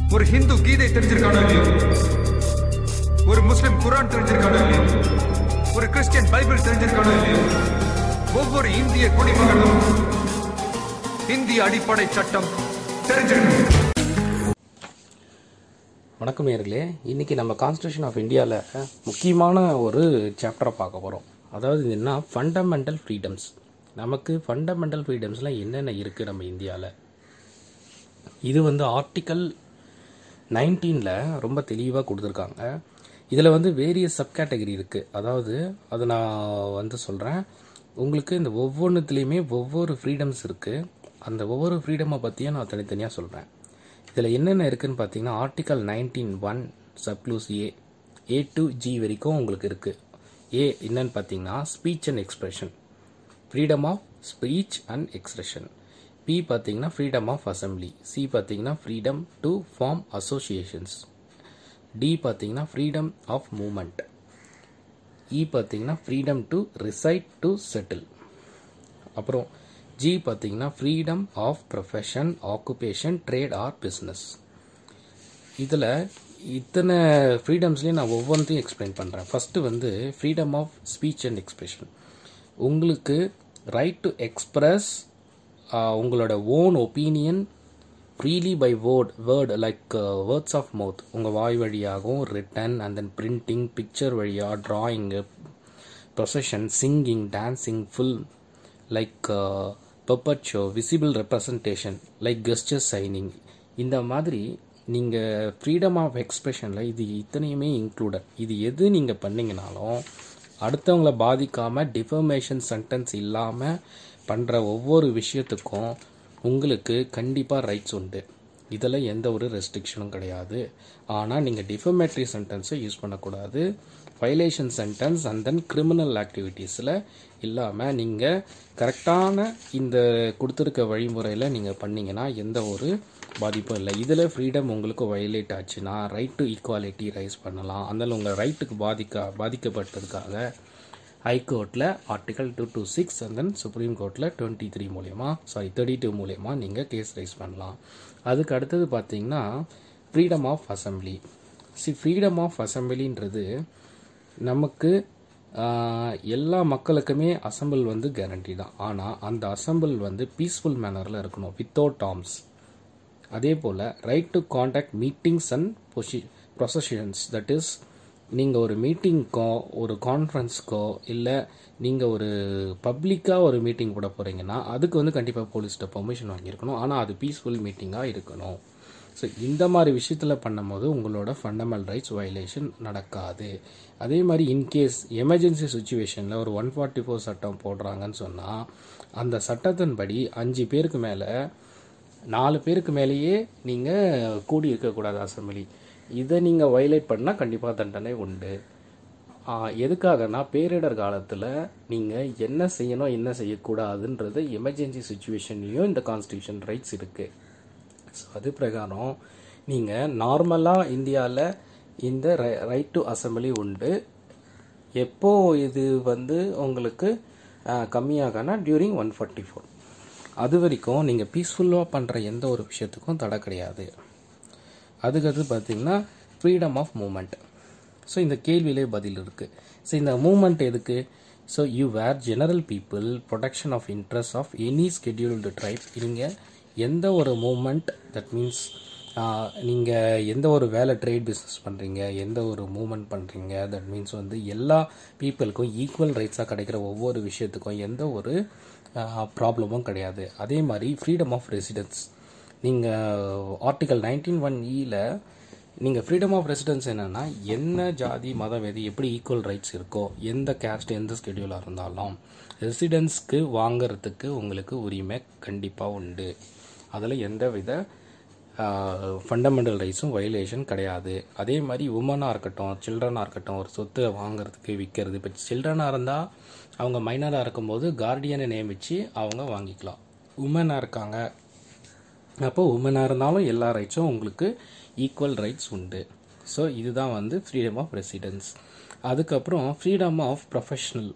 ஒரு ஹிந்து கீதை தெரிஞ்சிருக்கானோ இல்லையோ ஒரு முஸ்லிம் குரான் தெரிஞ்சிருக்கானோ இல்லையோ ஒரு கிறிஸ்டியன் பைபிள் தெரிஞ்சிருக்கானோ இல்லையோ ஒவ்வொரு இந்திய குடிமகனும் இந்திய அடிப்படை சட்டம் தெரிஞ்சிருக்கணும் வணக்கம் நேர்களே இன்றைக்கி நம்ம கான்ஸ்டியூஷன் ஆஃப் இந்தியாவில் முக்கியமான ஒரு சாப்டரை பார்க்க போகிறோம் அதாவது இது என்ன ஃபண்டமெண்டல் ஃப்ரீடம்ஸ் நமக்கு ஃபண்டமெண்டல் ஃப்ரீடம்ஸ்லாம் என்னென்ன இருக்குது நம்ம இந்தியாவில் இது வந்து ஆர்டிக்கல் நைன்டீனில் ரொம்ப தெளிவாக கொடுத்துருக்காங்க இதில் வந்து வேரியஸ் சப் கேட்டகரி இருக்குது அதாவது அதை நான் வந்து சொல்கிறேன் உங்களுக்கு இந்த ஒவ்வொன்றுத்துலேயுமே ஒவ்வொரு ஃப்ரீடம்ஸ் இருக்குது அந்த ஒவ்வொரு ஃப்ரீடமை பற்றியும் நான் தனித்தனியாக சொல்கிறேன் இதில் என்னென்ன இருக்குன்னு பார்த்தீங்கன்னா article nineteen one subclause A A to G வரைக்கும் உங்களுக்கு இருக்குது ஏ என்னன்னு பார்த்தீங்கன்னா speech and expression freedom of speech and expression B பார்த்தீங்கன்னா ஃப்ரீடம் ஆஃப் அசம்பிளி சி பார்த்தீங்கன்னா freedom to form associations D பார்த்தீங்கன்னா ஃப்ரீடம் ஆஃப் மூமெண்ட் இ பார்த்தீங்கன்னா freedom to reside to settle அப்புறம் ஜி பார்த்தீங்கன்னா freedom of profession occupation trade or business இதில் இத்தனை ஃப்ரீடம்ஸ்லேயும் நான் ஒவ்வொன்றையும் எக்ஸ்பிளைன் பண்ணுறேன் ஃபஸ்ட்டு வந்து freedom of speech and expression உங்களுக்கு ரைட் டு எக்ஸ்பிரஸ் உங்களோட own opinion freely by word word like words of mouth உங்கள் வாய் வழியாகவும் written and then printing picture வழியாக drawing procession singing dancing full like puppet show visible representation like gesture signing இந்த மாதிரி நீங்கள் freedom of எக்ஸ்பிரஷனில் இது இத்தனையுமே included இது எது நீங்கள் பண்ணீங்கனாலும் அடுத்தவங்கள பாதிக்காமல் டிஃபர்மேஷன் சென்டென்ஸ் இல்லாமல் பண்ணுற ஒவ்வொரு விஷயத்துக்கும் உங்களுக்கு கண்டிப்பாக ரைட்ஸ் உண்டு இதில் எந்த ஒரு ரெஸ்ட்ரிக்ஷனும் கிடையாது ஆனால் நீங்கள் டிஃபர்மேட்ரி சென்டென்ஸை யூஸ் பண்ணக்கூடாது violation sentence and then criminal ஆக்டிவிட்டீஸில் இல்லாமல் நீங்கள் கரெக்டான இந்த கொடுத்துருக்க வழிமுறையில் நீங்கள் பண்ணீங்கன்னா எந்த ஒரு பாதிப்பும் இல்லை இதில் ஃப்ரீடம் உங்களுக்கு வயலேட் ஆச்சுன்னா ரைட் டு ஈக்குவாலிட்டி ரைஸ் பண்ணலாம் அதனால் உங்கள் ரைட்டுக்கு பாதிக்க பாதிக்கப்பட்டதுக்காக ஹைகோர்ட்டில் article two two six and then supreme கோர்ட்டில் டுவெண்ட்டி த்ரீ மூலயமா சாரி தேர்ட்டி டூ மூலயமா நீங்கள் கேஸ் ரைஸ் பண்ணலாம் அதுக்கு அடுத்தது பார்த்தீங்கன்னா freedom of assembly C freedom of அசம்பிளின்றது நமக்கு எல்லா மக்களுக்குமே அசம்பிள் வந்து கேரண்டி தான் ஆனால் அந்த அசம்பிள் வந்து பீஸ்ஃபுல் மேனரில் இருக்கணும் வித்தவுட் ஆர்ம்ஸ் அதே போல் right to contact meetings and பொசி ப்ரொசஷன்ஸ் தட் இஸ் நீங்கள் ஒரு மீட்டிங்க்கோ ஒரு கான்ஃபரன்ஸ்க்கோ இல்லை நீங்கள் ஒரு பப்ளிக்காக ஒரு மீட்டிங் போட போகிறீங்கன்னா அதுக்கு வந்து கண்டிப்பாக போலீஸ்கிட்ட பெர்மிஷன் வாங்கியிருக்கணும் ஆனால் அது பீஸ்ஃபுல் மீட்டிங்காக இருக்கணும் ஸோ இந்த மாதிரி விஷயத்தில் பண்ணும்போது உங்களோட ஃபண்டமெண்டல் ரைட்ஸ் வயலேஷன் நடக்காது அதே மாதிரி இன்கேஸ் எமர்ஜென்சி சுச்சுவேஷனில் ஒரு ஒன் ஃபார்ட்டி ஃபோர் சட்டம் போடுறாங்கன்னு சொன்னால் அந்த சட்டத்தின்படி அஞ்சு பேருக்கு மேலே நாலு பேருக்கு மேலேயே நீங்கள் கூடி இருக்கக்கூடாது அசம்பிளி இதை நீங்கள் வயலேட் பண்ணால் கண்டிப்பாக தண்டனை உண்டு எதுக்காகனா பேரிடர் காலத்தில் நீங்கள் என்ன செய்யணும் என்ன செய்யக்கூடாதுன்றது எமர்ஜென்சி சுச்சுவேஷன்லேயும் இந்த கான்ஸ்டியூஷன் ரைட்ஸ் இருக்குது ஸோ அது பிரகாரம் நீங்கள் நார்மலாக இந்தியாவில் இந்த ரைட் டு அசம்பிளி உண்டு எப்போ இது வந்து உங்களுக்கு கம்மியாகனா டியூரிங் ஒன் ஃபார்ட்டி ஃபோர் அது வரைக்கும் நீங்கள் பீஸ்ஃபுல்லாக பண்ணுற எந்த ஒரு விஷயத்துக்கும் தடை கிடையாது அதுக்கடுத்து பார்த்தீங்கன்னா ஃப்ரீடம் ஆஃப் மூமெண்ட் ஸோ இந்த கேள்வியிலே பதில் இருக்குது ஸோ இந்த மூமெண்ட் எதுக்கு so you were general people protection of interest of any scheduled tribe நீங்கள் எந்த ஒரு மூமெண்ட் தட் மீன்ஸ் நீங்கள் எந்த ஒரு வேலை ட்ரேட் பிஸ்னஸ் பண்ணுறீங்க எந்த ஒரு மூமெண்ட் பண்ணுறீங்க தட் மீன்ஸ் வந்து எல்லா பீப்புளுக்கும் ஈக்குவல் ரைட்ஸாக கிடைக்கிற ஒவ்வொரு விஷயத்துக்கும் எந்த ஒரு ப்ராப்ளமும் கிடையாது அதே மாதிரி ஃப்ரீடம் ஆஃப் ரெசிடென்ஸ் நீங்கள் ஆர்டிகல் நைன்டீன் ஒன் இயில் நீங்கள் ஃப்ரீடம் ஆஃப் ரெசிடென்ஸ் என்னென்னா என்ன ஜாதி மதம் எது எப்படி ஈக்குவல் ரைட்ஸ் இருக்கோ எந்த கேஸ்ட் எந்த ஸ்கெடியூலாக இருந்தாலும் ரெசிடென்ஸ்க்கு வாங்கிறதுக்கு உங்களுக்கு உரிமை கண்டிப்பாக உண்டு அதில் எந்த வித ஃபண்டமெண்டல் ரைட்ஸும் வயலேஷன் கிடையாது அதே மாதிரி உமனாக இருக்கட்டும் சில்ட்ரனாக இருக்கட்டும் ஒரு சொத்தை வாங்குறதுக்கு விற்கிறது இப்போ சில்ட்ரனாக இருந்தால் அவங்க மைனராக இருக்கும்போது கார்டியனை நியமித்து அவங்க வாங்கிக்கலாம் உமனாக இருக்காங்க அப்போ உமனாக இருந்தாலும் எல்லா ரைட்ஸும் உங்களுக்கு ஈக்குவல் ரைட்ஸ் உண்டு ஸோ இதுதான் வந்து ஃப்ரீடம் ஆஃப் ரெசிடென்ஸ் அதுக்கப்புறம் freedom of professional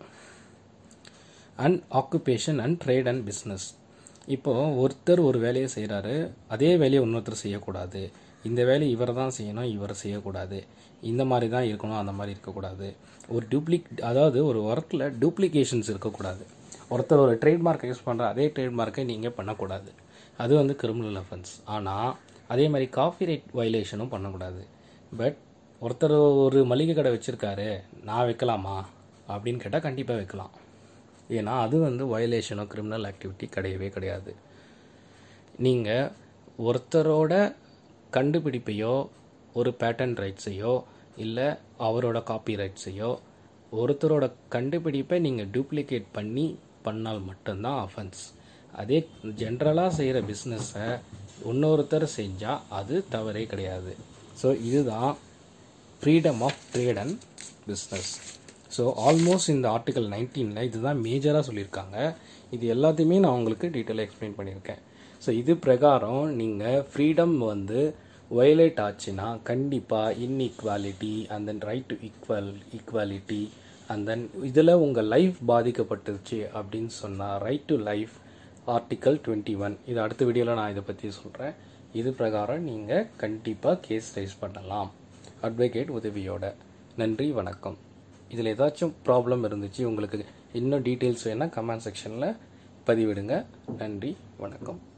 and occupation and trade and business இப்போ ஒருத்தர் ஒரு வேலையை செய்கிறாரு அதே வேலையை இன்னொருத்தர் செய்யக்கூடாது இந்த வேலையை இவர் தான் செய்யணும் இவர் செய்யக்கூடாது இந்த மாதிரி தான் இருக்கணும் அந்த மாதிரி இருக்கக்கூடாது ஒரு டூப்ளிக் அதாவது ஒரு ஒர்க்கில் டூப்ளிகேஷன்ஸ் இருக்கக்கூடாது ஒருத்தர் ஒரு ட்ரேட்மார்க் யூஸ் பண்ணுற அதே ட்ரேட்மார்க்கை நீங்கள் பண்ணக்கூடாது அது வந்து கிரிமினல் அஃபென்ஸ் ஆனால் அதே மாதிரி காப்பி ரைட் வயலேஷனும் பண்ணக்கூடாது பட் ஒருத்தர் ஒரு மளிகை கடை வச்சுருக்காரு நான் வைக்கலாமா அப்படின்னு கேட்டால் கண்டிப்பாக வைக்கலாம் ஏன்னா அது வந்து வயலேஷனோ கிரிமினல் ஆக்டிவிட்டி கிடையவே கிடையாது நீங்கள் ஒருத்தரோட கண்டுபிடிப்பையோ ஒரு பேட்டன் ரைட்ஸையோ இல்லை அவரோட காப்பி ரைட்ஸையோ ஒருத்தரோட கண்டுபிடிப்பை நீங்கள் டூப்ளிகேட் பண்ணி பண்ணால் மட்டும்தான் அஃபென்ஸ் அதே ஜென்ரலாக செய்கிற பிஸ்னஸை இன்னொருத்தர் செஞ்சால் அது தவறே கிடையாது ஸோ இதுதான் freedom of trade and business so almost இந்த ஆர்டிகல் நைன்டீனில் இதுதான் மேஜராக சொல்லியிருக்காங்க இது எல்லாத்தையுமே நான் உங்களுக்கு டீட்டெயிலாக எக்ஸ்பிளைன் பண்ணியிருக்கேன் ஸோ இது பிரகாரம் நீங்கள் ஃப்ரீடம் வந்து வயலேட் ஆச்சுன்னா கண்டிப்பாக inequality and then right to equal equality and then இதில் உங்கள் லைஃப் பாதிக்கப்பட்டுருச்சு அப்படின்னு சொன்னால் right to life article twenty one இது அடுத்த வீடியோவில் நான் இதை பற்றி சொல்கிறேன் இது பிரகாரம் நீங்கள் கண்டிப்பாக கேஸ் ரைஸ் பண்ணலாம் அட்வொகேட் உதவியோட நன்றி வணக்கம் இதில் ஏதாச்சும் ப்ராப்ளம் இருந்துச்சு உங்களுக்கு இன்னும் டீட்டெயில்ஸ் வேணால் கமெண்ட் செக்ஷனில் பதிவிடுங்க நன்றி வணக்கம்